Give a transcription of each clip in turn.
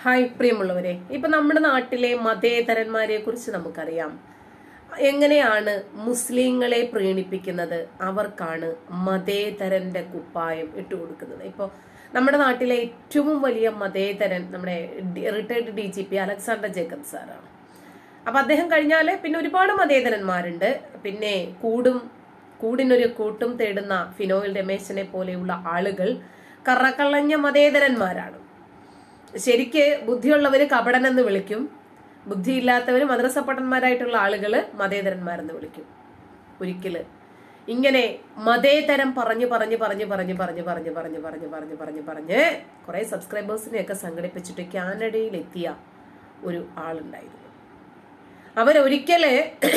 Hi പ്രിയമുള്ളവരെ ഇപ്പൊ നമ്മുടെ നാട്ടിലെ മതേതരന്മാരെ കുറിച്ച് നമുക്കറിയാം എങ്ങനെയാണ് മുസ്ലിങ്ങളെ പ്രീണിപ്പിക്കുന്നത് അവർക്കാണ് മതേതരന്റെ കുപ്പായം ഇട്ടുകൊടുക്കുന്നത് ഇപ്പോൾ നമ്മുടെ നാട്ടിലെ ഏറ്റവും വലിയ മതേതരൻ നമ്മുടെ retired D G P Alexander Jacob സാറാണ് അപ്പൊ അദ്ദേഹം കഴിഞ്ഞാല് പിന്നെ ഒരുപാട് മതേതരന്മാരുണ്ട് പിന്നെ കൂടും കൂടിനൊരു കൂട്ടും തേടുന്ന ഫിനോയിൽ രമേശനെ പോലെയുള്ള ആളുകൾ കറക്കളഞ്ഞ മതേതരന്മാരാണ് ശരിക്ക് ബുദ്ധിയുള്ളവര് കപടനെന്ന് വിളിക്കും ബുദ്ധിയില്ലാത്തവര് മദ്രസപ്പട്ടന്മാരായിട്ടുള്ള ആളുകള് മതേതരന്മാരെന്ന് വിളിക്കും ഒരിക്കല് ഇങ്ങനെ മതേതരം പറഞ്ഞു പറഞ്ഞു പറഞ്ഞു പറഞ്ഞു പറഞ്ഞു പറഞ്ഞു പറഞ്ഞു പറഞ്ഞു പറഞ്ഞു പറഞ്ഞു പറഞ്ഞ് കുറെ സബ്സ്ക്രൈബേഴ്സിനെയൊക്കെ സംഘടിപ്പിച്ചിട്ട് കാനഡയിൽ എത്തിയ ഒരു ആളുണ്ടായിരുന്നു അവരൊരിക്കല്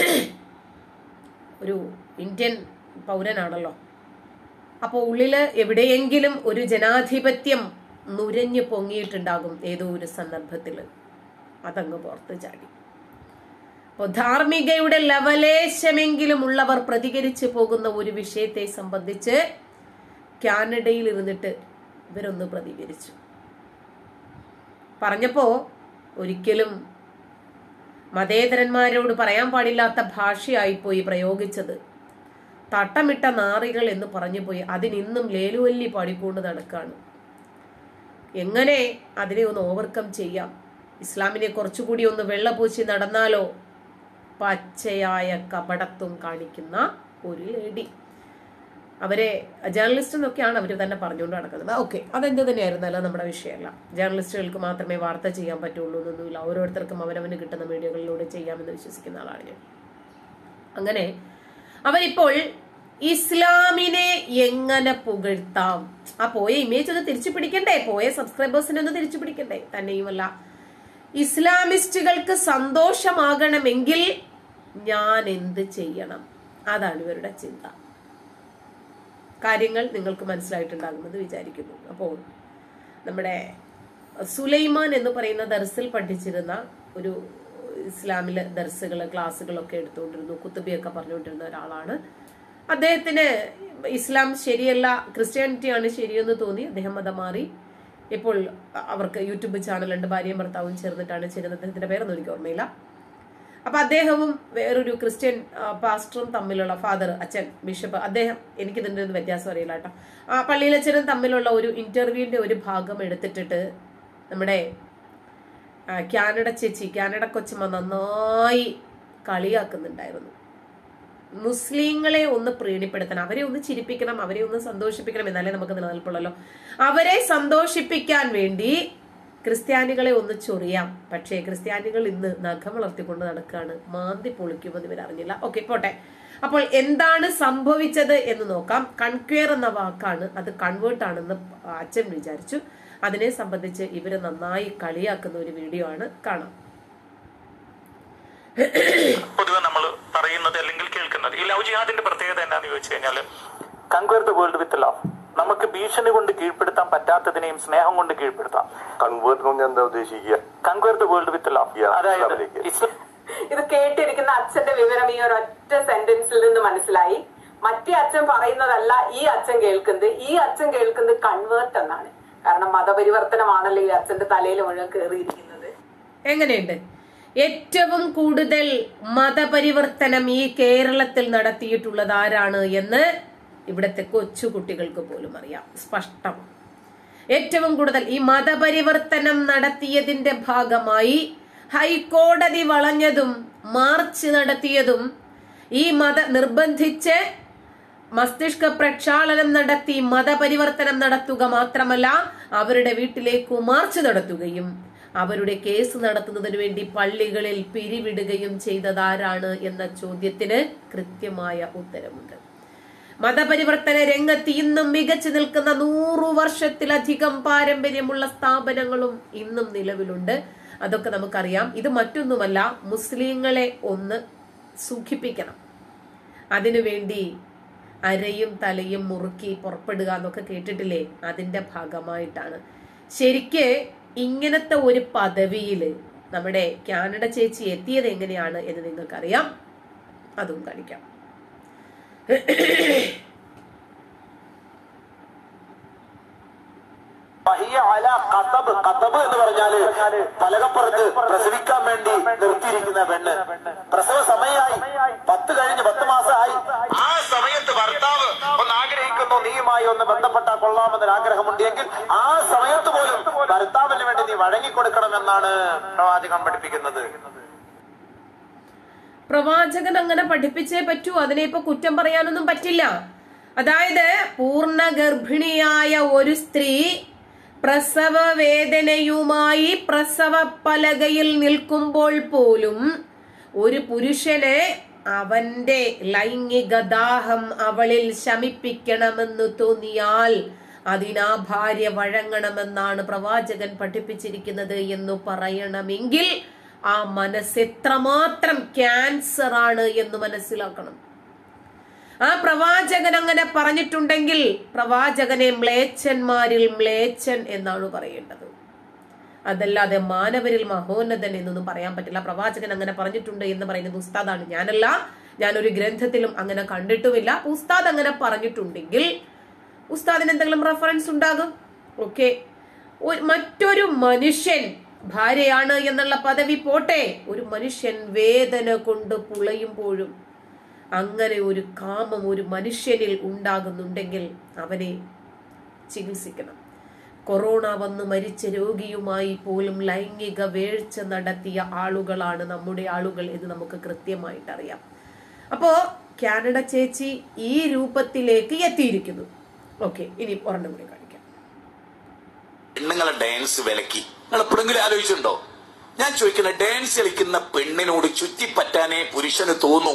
ഒരു ഇന്ത്യൻ പൗരനാണല്ലോ അപ്പോൾ ഉള്ളില് എവിടെയെങ്കിലും ഒരു ജനാധിപത്യം നുരഞ്ഞു പൊങ്ങിയിട്ടുണ്ടാകും ഏതോ ഒരു സന്ദർഭത്തില് അതങ്ങ് പുറത്ത് ചാടി അപ്പോൾ ധാർമ്മികയുടെ ലവലേശമെങ്കിലും ഉള്ളവർ പ്രതികരിച്ചു പോകുന്ന ഒരു വിഷയത്തെ സംബന്ധിച്ച് കാനഡയിൽ ഇരുന്നിട്ട് ഇവരൊന്ന് പ്രതികരിച്ചു പറഞ്ഞപ്പോ ഒരിക്കലും മതേതരന്മാരോട് പറയാൻ പാടില്ലാത്ത ഭാഷയായിപ്പോയി പ്രയോഗിച്ചത് തട്ടമിട്ട നാറികൾ എന്ന് പറഞ്ഞു പോയി അതിനിന്നും ലേലുവല്ലി പാടിക്കൊണ്ട് നടക്കാണ് എങ്ങനെ അതിനെ ഒന്ന് ഓവർകം ചെയ്യാം ഇസ്ലാമിനെ കുറച്ചുകൂടി ഒന്ന് വെള്ളപൂച്ചി നടന്നാലോ പച്ചയായ കപടത്വം കാണിക്കുന്ന ഒരു ലേഡി അവരെ ജേർണലിസ്റ്റ് എന്നൊക്കെയാണ് അവർ തന്നെ പറഞ്ഞുകൊണ്ട് നടക്കുന്നത് ഓക്കെ അതെന്ത് തന്നെയായിരുന്നല്ലോ നമ്മുടെ വിഷയമല്ല ജേർണലിസ്റ്റുകൾക്ക് മാത്രമേ വാർത്ത ചെയ്യാൻ പറ്റുള്ളൂ എന്നൊന്നുമില്ല ഓരോരുത്തർക്കും അവരവന് കിട്ടുന്ന മീഡിയകളിലൂടെ ചെയ്യാമെന്ന് വിശ്വസിക്കുന്ന ആളാണ് ഞാൻ അങ്ങനെ അവരിപ്പോൾ ഇസ്ലാമിനെ എങ്ങനെ പുകഴ്ത്താം ആ പോയ ഇമേജ് ഒന്ന് തിരിച്ചു പിടിക്കണ്ടേ പോയ സബ്സ്ക്രൈബേഴ്സിനെ ഒന്ന് തിരിച്ചു പിടിക്കണ്ടേ തന്നെയുമല്ല ഇസ്ലാമിസ്റ്റുകൾക്ക് സന്തോഷമാകണമെങ്കിൽ ഞാൻ എന്ത് ചെയ്യണം അതാണ് ഇവരുടെ ചിന്ത കാര്യങ്ങൾ നിങ്ങൾക്ക് മനസ്സിലായിട്ടുണ്ടാകുമെന്ന് വിചാരിക്കുന്നു അപ്പോൾ നമ്മുടെ സുലൈമാൻ എന്ന് പറയുന്ന ദർസിൽ പഠിച്ചിരുന്ന ഒരു ഇസ്ലാമിലെ ദർസുകൾ ക്ലാസ്സുകളൊക്കെ എടുത്തുകൊണ്ടിരുന്നു കുത്തുബിയൊക്കെ പറഞ്ഞുകൊണ്ടിരുന്ന ഒരാളാണ് അദ്ദേഹത്തിന് ഇസ്ലാം ശരിയല്ല ക്രിസ്ത്യാനിറ്റിയാണ് ശരിയെന്ന് തോന്നി അദ്ദേഹം മതം മാറി ഇപ്പോൾ അവർക്ക് യൂട്യൂബ് ചാനലുണ്ട് ഭാര്യയും ഭർത്താവും ചേർന്നിട്ടാണ് ചെയ്യുന്നത് അദ്ദേഹത്തിന്റെ പേരൊന്നും എനിക്ക് ഓർമ്മയില്ല അപ്പൊ അദ്ദേഹവും വേറൊരു ക്രിസ്ത്യൻ പാസ്റ്ററും തമ്മിലുള്ള ഫാദർ അച്ഛൻ ബിഷപ്പ് അദ്ദേഹം എനിക്കിതിന്റെ ഒരു വ്യത്യാസം അറിയില്ല കേട്ടോ ആ പള്ളിയിലച്ഛനും തമ്മിലുള്ള ഒരു ഇന്റർവ്യൂവിന്റെ ഒരു ഭാഗം എടുത്തിട്ടിട്ട് നമ്മുടെ കാനഡ ചേച്ചി കാനഡ കൊച്ചമ്മ നന്നായി കളിയാക്കുന്നുണ്ടായിരുന്നു മുസ്ലിങ്ങളെ ഒന്ന് പ്രീണിപ്പെടുത്തണം അവരെ ഒന്ന് ചിരിപ്പിക്കണം അവരെ ഒന്ന് സന്തോഷിപ്പിക്കണം എന്നാലേ നമുക്ക് നിലനിൽപ്പുള്ളല്ലോ അവരെ സന്തോഷിപ്പിക്കാൻ വേണ്ടി ക്രിസ്ത്യാനികളെ ഒന്ന് ചൊറിയാം പക്ഷേ ക്രിസ്ത്യാനികൾ ഇന്ന് നഖം വളർത്തിക്കൊണ്ട് നടക്കുകയാണ് മാന്തി പൊളിക്കുമെന്ന് ഇവർ അറിഞ്ഞില്ല ഓക്കെ പോട്ടെ അപ്പോൾ എന്താണ് സംഭവിച്ചത് എന്ന് നോക്കാം കൺക്വയർ എന്ന വാക്കാണ് അത് കൺവേർട്ട് ആണെന്ന് അച്ഛൻ വിചാരിച്ചു അതിനെ സംബന്ധിച്ച് ഇവര് നന്നായി കളിയാക്കുന്ന ഒരു വീഡിയോ ആണ് കാണാം പൊതുവെ നമ്മൾ പറയുന്നത് അല്ലെങ്കിൽ കേൾക്കുന്നത് ഈ ലവ് ജിഹാദിന്റെ പ്രത്യേകത എന്താന്ന് ചോദിച്ചു കഴിഞ്ഞാൽ conquer the world with love നമുക്ക് ഭീഷണി കൊണ്ട് കീഴ്പ്പെടുത്താൻ പറ്റാത്തതിനെയും സ്നേഹം കൊണ്ട് കീഴ്പ്പെടുത്താം കൺവേർട്ട് കൊണ്ട് എന്താ ഉദ്ദേശിക്കുക conquer the world with love Yeah, അതായത് ഇസ്ലാമിലേക്ക്. ഇസ്ലാം ഇത് കേട്ടിരിക്കുന്ന അച്ഛന്റെ വിവരം ഈ ഒരു ഒറ്റ സെന്റൻസിൽ നിന്ന് മനസ്സിലായി മറ്റേ അച്ഛൻ പറയുന്നതല്ല ഈ അച്ഛൻ കേൾക്കുന്നത് ഈ അച്ഛൻ കേൾക്കുന്നത് കൺവേർട്ട് എന്നാണ് കാരണം മതപരിവർത്തനമാണല്ലോ ഈ അച്ഛന്റെ തലയിൽ മുഴുവൻ കയറിയിരിക്കുന്നത് എങ്ങനെയുണ്ട് ഏറ്റവും കൂടുതൽ മതപരിവർത്തനം ഈ കേരളത്തിൽ നടത്തിയിട്ടുള്ളത് ആരാണ് എന്ന് ഇവിടുത്തെ കൊച്ചു കുട്ടികൾക്ക് പോലും അറിയാം സ്പഷ്ടം ഏറ്റവും കൂടുതൽ ഈ മതപരിവർത്തനം നടത്തിയതിന്റെ ഭാഗമായി ഹൈക്കോടതി വളഞ്ഞതും മാർച്ച് നടത്തിയതും ഈ മത നിർബന്ധിച്ച് മസ്തിഷ്ക പ്രക്ഷാളനം നടത്തി മതപരിവർത്തനം നടത്തുക മാത്രമല്ല അവരുടെ വീട്ടിലേക്ക് മാർച്ച് നടത്തുകയും അവരുടെ കേസ് നടത്തുന്നതിന് വേണ്ടി പള്ളികളിൽ പിരിവിടുകയും ചെയ്തതാരാണ് എന്ന ചോദ്യത്തിന് കൃത്യമായ ഉത്തരമുണ്ട് മതപരിവർത്തന രംഗത്ത് ഇന്നും മികച്ചു നിൽക്കുന്ന നൂറു വർഷത്തിലധികം പാരമ്പര്യമുള്ള സ്ഥാപനങ്ങളും ഇന്നും നിലവിലുണ്ട് അതൊക്കെ നമുക്കറിയാം ഇത് മറ്റൊന്നുമല്ല മുസ്ലിങ്ങളെ ഒന്ന് സുഖിപ്പിക്കണം അതിനുവേണ്ടി അരയും തലയും മുറുക്കി പുറപ്പെടുക എന്നൊക്കെ കേട്ടിട്ടില്ലേ അതിന്റെ ഭാഗമായിട്ടാണ് ശരിക്ക് ഇങ്ങനത്തെ ഒരു പദവിയില് നമ്മുടെ കാനഡ ചേച്ചി എത്തിയത് എങ്ങനെയാണ് എന്ന് നിങ്ങൾക്കറിയാം അതും കാണിക്കാം വഹിയ അല കതബ് കതബ് എന്ന് പറഞ്ഞാല് പലകപ്പുറത്ത് പ്രസവിക്കാൻ വേണ്ടി നിർത്തിയിരിക്കുന്ന പെണ്ണ് പ്രസവ സമയമായി പത്ത് കഴിഞ്ഞ് പത്ത് മാസമായി ആ സമയത്ത് ഭർത്താവ് ഒന്ന് ആഗ്രഹിക്കുന്നു നീയുമായി ഒന്ന് ബന്ധപ്പെട്ടാൽ കൊള്ളാമെന്നൊരു ആഗ്രഹമുണ്ടെങ്കിൽ ആ സമയത്ത് പോലും ഭർത്താവിന് വേണ്ടി നീ വഴങ്ങിക്കൊടുക്കണമെന്നാണ് പ്രവാചകൻ പഠിപ്പിക്കുന്നത് പ്രവാചകൻ അങ്ങനെ പഠിപ്പിച്ചേ പറ്റൂ അതിനെ ഇപ്പൊ കുറ്റം പറയാനൊന്നും പറ്റില്ല അതായത് പൂർണ്ണ ഗർഭിണിയായ ഒരു സ്ത്രീ പ്രസവ വേദനയുമായി പ്രസവ പലകയിൽ നിൽക്കുമ്പോൾ പോലും ഒരു പുരുഷനെ അവന്റെ ലൈംഗിക ദാഹം അവളിൽ ശമിപ്പിക്കണമെന്ന് തോന്നിയാൽ അതിനാ ഭാര്യ വഴങ്ങണമെന്നാണ് പ്രവാചകൻ പഠിപ്പിച്ചിരിക്കുന്നത് എന്ന് പറയണമെങ്കിൽ ആ മനസ്സ് എത്രമാത്രം ക്യാൻസർ ആണ് എന്ന് മനസ്സിലാക്കണം ആ പ്രവാചകൻ അങ്ങനെ പറഞ്ഞിട്ടുണ്ടെങ്കിൽ പ്രവാചകനെ മ്ലേച്ഛന്മാരിൽ മ്ലേച്ഛൻ എന്നാണ് പറയേണ്ടത് അതല്ലാതെ മാനവരിൽ മഹോന്നതൻ എന്നൊന്നും പറയാൻ പറ്റില്ല പ്രവാചകൻ അങ്ങനെ പറഞ്ഞിട്ടുണ്ട് എന്ന് പറയുന്നത് ഉസ്താദാണ് ഞാനല്ല ഞാനൊരു ഗ്രന്ഥത്തിലും അങ്ങനെ കണ്ടിട്ടുമില്ല ഉസ്താദ് അങ്ങനെ പറഞ്ഞിട്ടുണ്ടെങ്കിൽ ഉസ്താദിന് എന്തെങ്കിലും റെഫറൻസ് ഉണ്ടാകും ഓക്കെ മറ്റൊരു മനുഷ്യൻ ഭാര്യയാണ് എന്നുള്ള പദവി പോട്ടെ ഒരു മനുഷ്യൻ വേദന കൊണ്ട് പുളയുമ്പോഴും അങ്ങനെ ഒരു കാമം ഒരു മനുഷ്യനിൽ ഉണ്ടാകുന്നുണ്ടെങ്കിൽ അവനെ ചികിത്സിക്കണം കൊറോണ വന്ന് മരിച്ച രോഗിയുമായി പോലും ലൈംഗിക വീഴ്ച നടത്തിയ ആളുകളാണ് നമ്മുടെ ആളുകൾ എന്ന് നമുക്ക് കൃത്യമായിട്ട് അറിയാം അപ്പോ കാനഡ ചേച്ചി ഈ രൂപത്തിലേക്ക് എത്തിയിരിക്കുന്നു ഓക്കെ ഇനി ഒരെണ്ണം കൂടി കാണിക്കാം പെണ്ണുങ്ങളെ ഡാൻസ് വിലക്കി നിങ്ങൾ എപ്പോഴെങ്കിലും ആലോചിച്ചിട്ടുണ്ടോ ഞാൻ ചോദിക്കുന്ന ഡാൻസ് കളിക്കുന്ന പെണ്ണിനോട് ചുറ്റിപ്പറ്റാനേ പുരുഷന് തോന്നൂ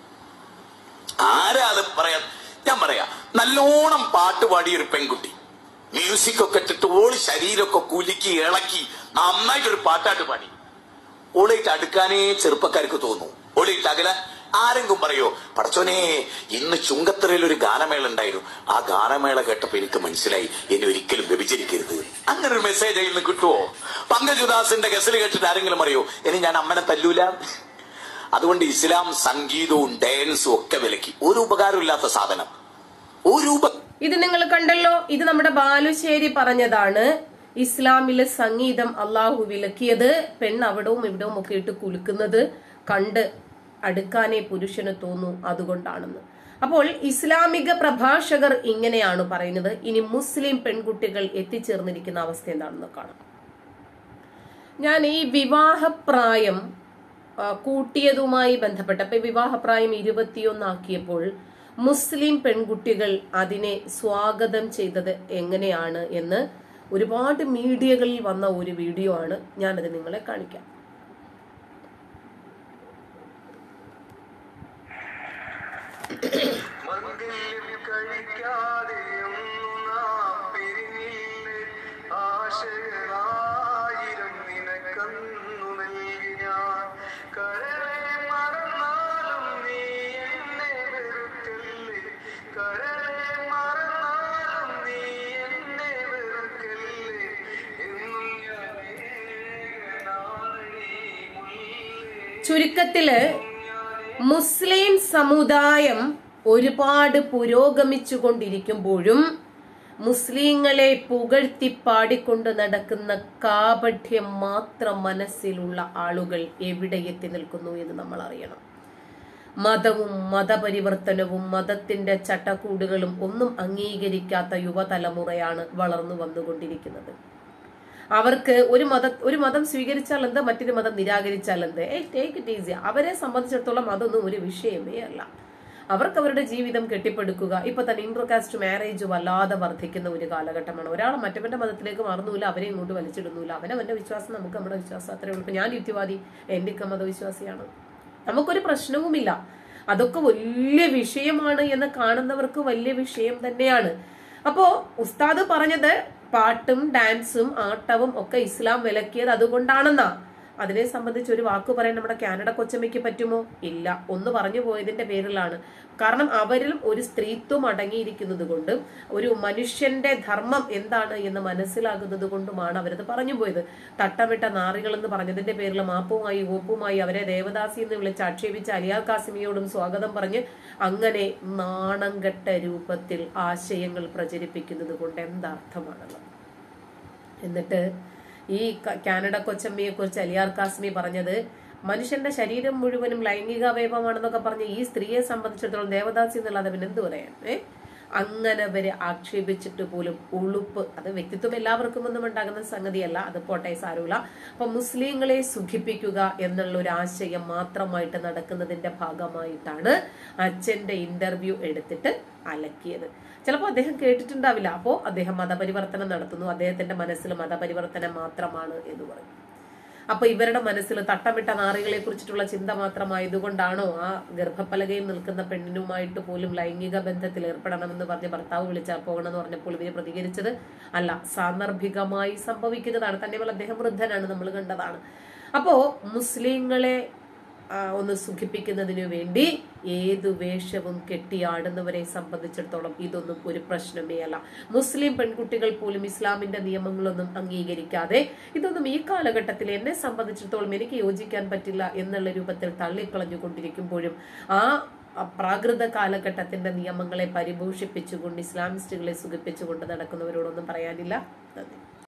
ആരാ അത് പറയാ ഞാൻ പറയാ നല്ലോണം പാട്ട് പാടിയ ഒരു പെൺകുട്ടി മ്യൂസിക് ഒക്കെ ഇട്ടിട്ട് ഓള് ശരീരമൊക്കെ കുലുക്കി ഇളക്കി നന്നായിട്ടൊരു പാട്ടാട്ട് പാടി ഓളായിട്ട് അടുക്കാനേ ചെറുപ്പക്കാർക്ക് തോന്നും ഓളായിട്ട് അകല ആരെങ്കിലും പറയോ പടച്ചോനെ ഇന്ന് ചുങ്കത്തറയിൽ ഒരു ഗാനമേള ഉണ്ടായിരുന്നു ആ ഗാനമേള കേട്ടപ്പോ എനിക്ക് മനസ്സിലായി എന്നെ ഒരിക്കലും വ്യഭിചരിക്കരുത് അങ്ങനെ ഒരു മെസ്സേജ് അതിൽ നിന്ന് കിട്ടുമോ പങ്കജുദാസിന്റെ ഗസൽ കേട്ടിട്ട് ആരെങ്കിലും അറിയോ ഇനി ഞാൻ അമ്മനെ തല്ലൂല അതുകൊണ്ട് ഇസ്ലാം സംഗീതവും ഡാൻസും ഒക്കെ വിലക്കി ഒരു ഉപകാരമില്ലാത്ത സാധനം ഒരു ഉപ ഇത് നിങ്ങൾ കണ്ടല്ലോ ഇത് നമ്മുടെ ബാലുശ്ശേരി പറഞ്ഞതാണ് ഇസ്ലാമിലെ സംഗീതം അള്ളാഹു വിലക്കിയത് പെണ്ണ് അവിടവും ഇവിടവും ഒക്കെ ഇട്ട് കുലുക്കുന്നത് കണ്ട് അടുക്കാനേ പുരുഷന് തോന്നൂ അതുകൊണ്ടാണെന്ന് അപ്പോൾ ഇസ്ലാമിക പ്രഭാഷകർ ഇങ്ങനെയാണ് പറയുന്നത് ഇനി മുസ്ലിം പെൺകുട്ടികൾ എത്തിച്ചേർന്നിരിക്കുന്ന അവസ്ഥ എന്താണെന്ന് കാണാം ഞാൻ ഈ വിവാഹപ്രായം ആ, കൂട്ടിയതുമായി ബന്ധപ്പെട്ട് അപ്പൊ വിവാഹപ്രായം ഇരുപത്തിയൊന്നാക്കിയപ്പോൾ മുസ്ലിം പെൺകുട്ടികൾ അതിനെ സ്വാഗതം ചെയ്തത് എങ്ങനെയാണ് എന്ന് ഒരുപാട് മീഡിയകളിൽ വന്ന ഒരു വീഡിയോ ആണ് ഞാനത് നിങ്ങളെ കാണിക്കാം മന്ദിരം കഴിക്കാതെയും നാം പിരിഞ്ഞില്ലേ ആശകളായിരം നിനക്കന്നു നൽകി ഞാൻ കരളെ മറന്നാലും നീ എന്നെ വെറുക്കല്ലേ കരളെ മറന്നാലും നീ എന്നെ വെറുക്കല്ലേ എന്നും ഞാൻ ഏകനാളി മുല്ലേ ചുരുക്കത്തില് മുസ്ലിം സമുദായം ഒരുപാട് പുരോഗമിച്ചു കൊണ്ടിരിക്കുമ്പോഴും മുസ്ലിങ്ങളെ പുകഴ്ത്തി പാടിക്കൊണ്ട് നടക്കുന്ന കാപഠ്യം മാത്രം മനസ്സിലുള്ള ആളുകൾ എവിടെ എത്തി നിൽക്കുന്നു എന്ന് നമ്മൾ അറിയണം മതവും മതപരിവർത്തനവും മതത്തിന്റെ ചട്ടക്കൂടുകളും ഒന്നും അംഗീകരിക്കാത്ത യുവതലമുറയാണ് വളർന്നു വന്നുകൊണ്ടിരിക്കുന്നത് അവർക്ക് ഒരു മത ഒരു മതം സ്വീകരിച്ചാൽ എന്ത് മറ്റൊരു മതം നിരാകരിച്ചാൽ എന്ത് ഏ ടേക്ക് ഇറ്റ് ഈസി അവരെ സംബന്ധിച്ചിടത്തോളം അതൊന്നും ഒരു വിഷയമേ അല്ല അവർക്ക് അവരുടെ ജീവിതം കെട്ടിപ്പടുക്കുക ഇപ്പൊ തന്നെ ഇന്റർകാസ്റ്റ് മാരേജ് വല്ലാതെ വർദ്ധിക്കുന്ന ഒരു കാലഘട്ടമാണ് ഒരാൾ മറ്റവന്റെ മതത്തിലേക്ക് മാറുന്നില്ല അവരെ ഇങ്ങോട്ട് വലിച്ചിടുന്നില്ല അവനവന്റെ വിശ്വാസം നമുക്ക് നമ്മുടെ വിശ്വാസം അത്രേ ഉള്ളൂ ഇപ്പൊ ഞാൻ യുക്തിവാദി എന്റെ ഒക്കെ മതവിശ്വാസിയാണ് നമുക്കൊരു പ്രശ്നവുമില്ല അതൊക്കെ വലിയ വിഷയമാണ് എന്ന് കാണുന്നവർക്ക് വലിയ വിഷയം തന്നെയാണ് അപ്പോ ഉസ്താദ് പറഞ്ഞത് പാട്ടും ഡാൻസും ആട്ടവും ഒക്കെ ഇസ്ലാം വിലക്കിയത് അതുകൊണ്ടാണെന്നാ അതിനെ സംബന്ധിച്ച് ഒരു വാക്ക് പറയാൻ നമ്മുടെ കാനഡ കൊച്ചമ്മയ്ക്ക് പറ്റുമോ ഇല്ല ഒന്ന് പറഞ്ഞു പോയതിന്റെ പേരിലാണ് കാരണം അവരിൽ ഒരു സ്ത്രീത്വം അടങ്ങിയിരിക്കുന്നത് കൊണ്ടും ഒരു മനുഷ്യന്റെ ധർമ്മം എന്താണ് എന്ന് മനസ്സിലാകുന്നത് കൊണ്ടുമാണ് അവരത് പറഞ്ഞു പോയത് തട്ടമിട്ട നാറികൾ എന്ന് പറഞ്ഞതിന്റെ പേരിൽ മാപ്പുമായി ഓപ്പുമായി അവരെ ദേവദാസി എന്ന് വിളിച്ച് ആക്ഷേപിച്ച അലിയാ കാസിമിയോടും സ്വാഗതം പറഞ്ഞ് അങ്ങനെ നാണം കെട്ട രൂപത്തിൽ ആശയങ്ങൾ പ്രചരിപ്പിക്കുന്നത് കൊണ്ട് എന്താർത്ഥമാണുള്ളത് എന്നിട്ട് ഈ ക- കാനഡ കൊച്ചമ്മയെ കുറിച്ച് അലിയാർ കാസ്മി പറഞ്ഞത് മനുഷ്യന്റെ ശരീരം മുഴുവനും ലൈംഗിക അവയവമാണെന്നൊക്കെ പറഞ്ഞ് ഈ സ്ത്രീയെ സംബന്ധിച്ചിടത്തോളം ദേവദാസി എന്നുള്ളത് അവൻ എന്ത് പറയാൻ ഏ അങ്ങനെ വരെ ആക്ഷേപിച്ചിട്ട് പോലും ഉളുപ്പ് അത് വ്യക്തിത്വം എല്ലാവർക്കും ഒന്നും ഉണ്ടാകുന്ന സംഗതിയല്ല അത് പോട്ടെ സാരമില്ല അപ്പൊ മുസ്ലിങ്ങളെ സുഖിപ്പിക്കുക എന്നുള്ള ഒരു ആശയം മാത്രമായിട്ട് നടക്കുന്നതിന്റെ ഭാഗമായിട്ടാണ് അച്ഛന്റെ ഇന്റർവ്യൂ എടുത്തിട്ട് അലക്കിയത് ചിലപ്പോൾ അദ്ദേഹം കേട്ടിട്ടുണ്ടാവില്ല അപ്പോൾ അദ്ദേഹം മതപരിവർത്തനം നടത്തുന്നു അദ്ദേഹത്തിന്റെ മനസ്സിൽ മതപരിവർത്തനം മാത്രമാണ് എന്ന് പറയും അപ്പൊ ഇവരുടെ മനസ്സിൽ തട്ടമിട്ട നാറികളെ കുറിച്ചിട്ടുള്ള ചിന്ത മാത്രമായതുകൊണ്ടാണോ ആ ഗർഭപ്പലകയിൽ നിൽക്കുന്ന പെണ്ണിനുമായിട്ട് പോലും ലൈംഗിക ബന്ധത്തിൽ ഏർപ്പെടണമെന്ന് പറഞ്ഞ് ഭർത്താവ് വിളിച്ചാൽ പോകണമെന്ന് പറഞ്ഞപ്പോൾ ഇവര് പ്രതികരിച്ചത് അല്ല സാന്ദർഭികമായി സംഭവിക്കുന്നതാണ് തന്നെയുമല്ല അദ്ദേഹം വൃദ്ധനാണ് നമ്മൾ കണ്ടതാണ് അപ്പോ മുസ്ലിങ്ങളെ ആ, ഒന്ന് സുഖിപ്പിക്കുന്നതിനു വേണ്ടി ഏതു വേഷവും കെട്ടിയാടുന്നവരെ സംബന്ധിച്ചിടത്തോളം ഇതൊന്നും ഒരു പ്രശ്നമേ അല്ല മുസ്ലിം പെൺകുട്ടികൾ പോലും ഇസ്ലാമിന്റെ നിയമങ്ങളൊന്നും അംഗീകരിക്കാതെ ഇതൊന്നും ഈ കാലഘട്ടത്തിൽ എന്നെ സംബന്ധിച്ചിടത്തോളം എനിക്ക് യോജിക്കാൻ പറ്റില്ല എന്നുള്ള രൂപത്തിൽ തള്ളിക്കളഞ്ഞുകൊണ്ടിരിക്കുമ്പോഴും ആ ആ പ്രാകൃത കാലഘട്ടത്തിന്റെ നിയമങ്ങളെ പരിപോഷിപ്പിച്ചുകൊണ്ട് ഇസ്ലാമിസ്റ്റുകളെ സുഖിപ്പിച്ചുകൊണ്ട് നടക്കുന്നവരോടൊന്നും പറയാനില്ല നന്ദി